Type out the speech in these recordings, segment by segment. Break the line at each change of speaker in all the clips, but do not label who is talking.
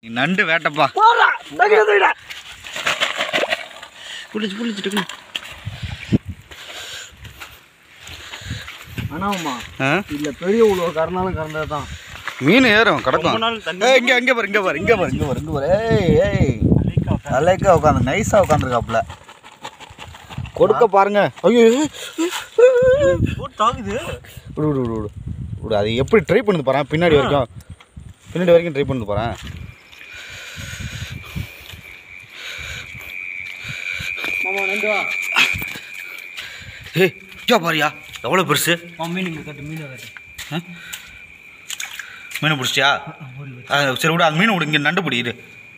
நீ நண்டு வேட்டப்பா
போறா தகுட தகுட
புளிச்சு புளிச்சு டக்குனு
ஆனாமா
ஆ
இல்ல பெரிய உழவு கறந்தாலும் கறந்தது தான்
மீன் ஏறும் கிடக்கும்
ரொம்ப நாள் தண்ணி
ஏய் இங்க இங்க பாரு இங்க பாரு இங்க பாரு இங்க பாரு இங்க பாரு ஏய் ஏய் அலைக்கா உட்காந்து நைஸா உட்காந்துருக்காப்புல கொடுக்க பாருங்க ஐயோ
தாகுது
விடு விடு விடு விடு விடு அது எப்படி ட்ரை பண்ணுது பாறேன் பின்னாடி வரைக்கும் பின்னாடி வரைக்கும் ட்ரை பண்ணுது பாறேன்
மாமா நண்டு வா
ஏய் ஐயா பாரியா எவ்வளோ பெருசு
மீன் இங்க கட்டு மீன் கட்டு
ஆ? மீனை பிடிச்சிட்டியா ஆ, சரி விடு அந்த மீன் விடு இங்கே நண்டு பிடி இரு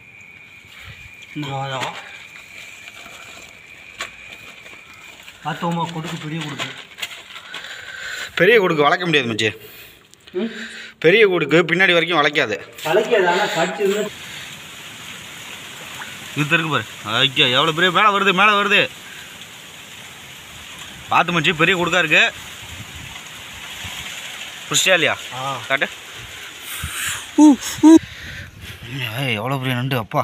பார்த்தோமா கொடுக்கு பெரிய கொடுக்கு
பெரிய கொடுக்கு வளைக்க முடியாது மச்சி பெரிய கொடுக்கு பின்னாடி வரைக்கும் வளைக்காது
கலக்காது ஆனால் கடிச்சதுன்னா
இது இருக்கு பாரு ஐயா எவ்வளோ பெரிய மேலே வருது மேலே வருது பார்த்து மச்சி பெரிய கொடுக்கா இருக்கு பிடிச்சியா இல்லையா
ஆ
காட்டு ஏய் எவ்வளோ பெரிய நண்டு அப்பா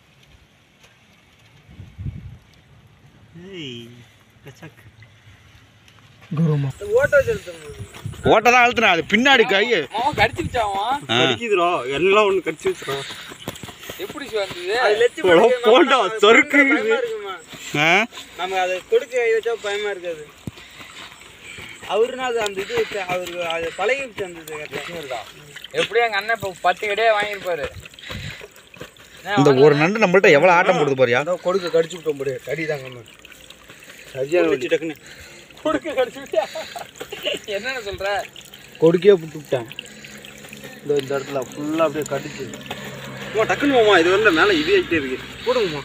குருமா ஓட்ட வச்சிருந்தோம்
ஓட்டை தான் அழுத்துனா அது பின்னாடி கை
மாமா கடிச்சிருச்சாமா
ஆ.
கடிக்குதுரோ எல்லாம் ஒன்று கடிச்சு வச்சிரும்
எப்படி வந்தது
அது லெச்சி போண்டா சொருக்கு
ஆ
நமக்கு அதை கொடுக்க கை வச்சா பயமா இருக்காது அவருனா அது அந்த இது வச்சு அவருக்கு அது பழகிடுச்சு அந்த இது
எப்படியும் எங்க அண்ணன் இப்போ பத்து கடையே வாங்கியிருப்பாரு
இந்த ஒரு நண்டு நம்மள்ட்ட எவ்வளோ ஆட்டம் போடுது பாரியா
அதான் கொடுக்க கடிச்சு விட்டோம் போடு கடி தாங்க சரியான வச்சு டக்குன்னு
கொடுக்க கடிச்சுட்டா என்னென்ன சொல்ற
கொடுக்கே விட்டு விட்டேன் இந்த இந்த இடத்துல ஃபுல்லாக அப்படியே கடிச்சு அம்மா டக்குன்னு மாமா இது வந்து மேலே இது ஆகிட்டே இருக்கு போடுங்கம்மா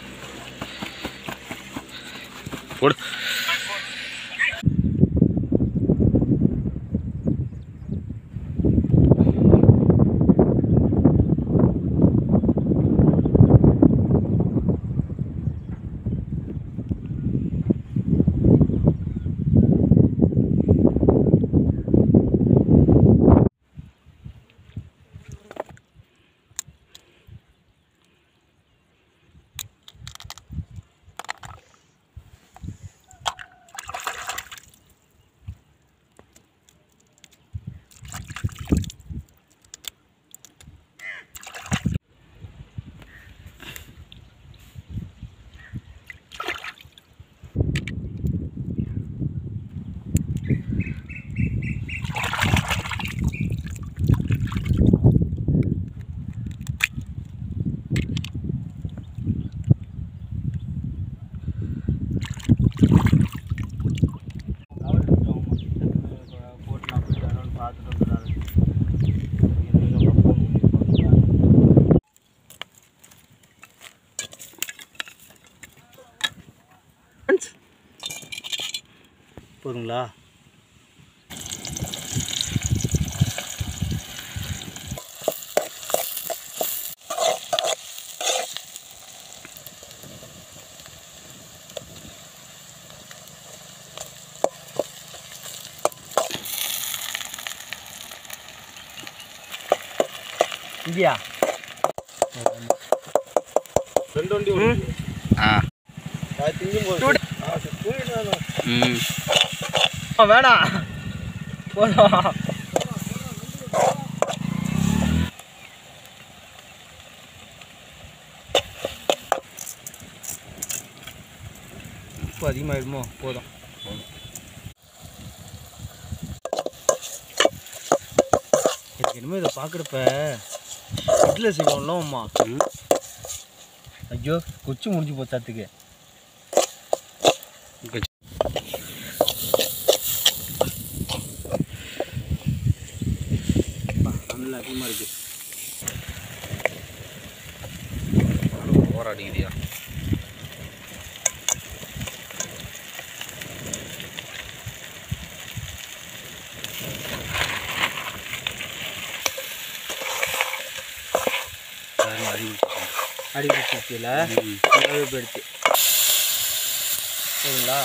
போடு
போதுங்களா இந்தியா ரெண்டு வண்டி
ஆ
திங்கும் போது
ம்
வேணாம் போதும் உப்பு அதிகமாகிடுமோ போதும் எனக்கு என்னமோ இதை பார்க்குறப்ப இட்லி செய்வோம்ல அம்மா ஐயோ குச்சி முடிஞ்சு போச்சாத்துக்கு நல்லா அதிகமாக இருக்கு
போராடிக்கிறியா
அடி பிடிச்சில நல்லாவே போயிடுச்சு சரிங்களா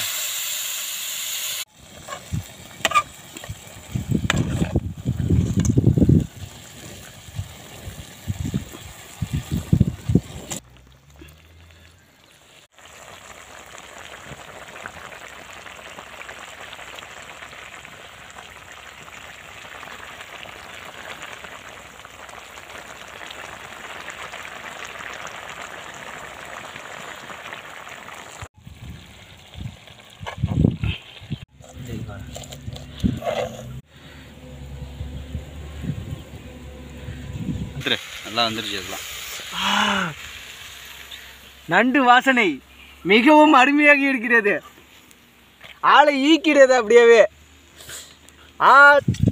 நல்லா வந்துருச்சு அதெல்லாம்
நண்டு வாசனை மிகவும் அருமையாக இருக்கிறது ஆளை ஈக்கிறது அப்படியே ஆ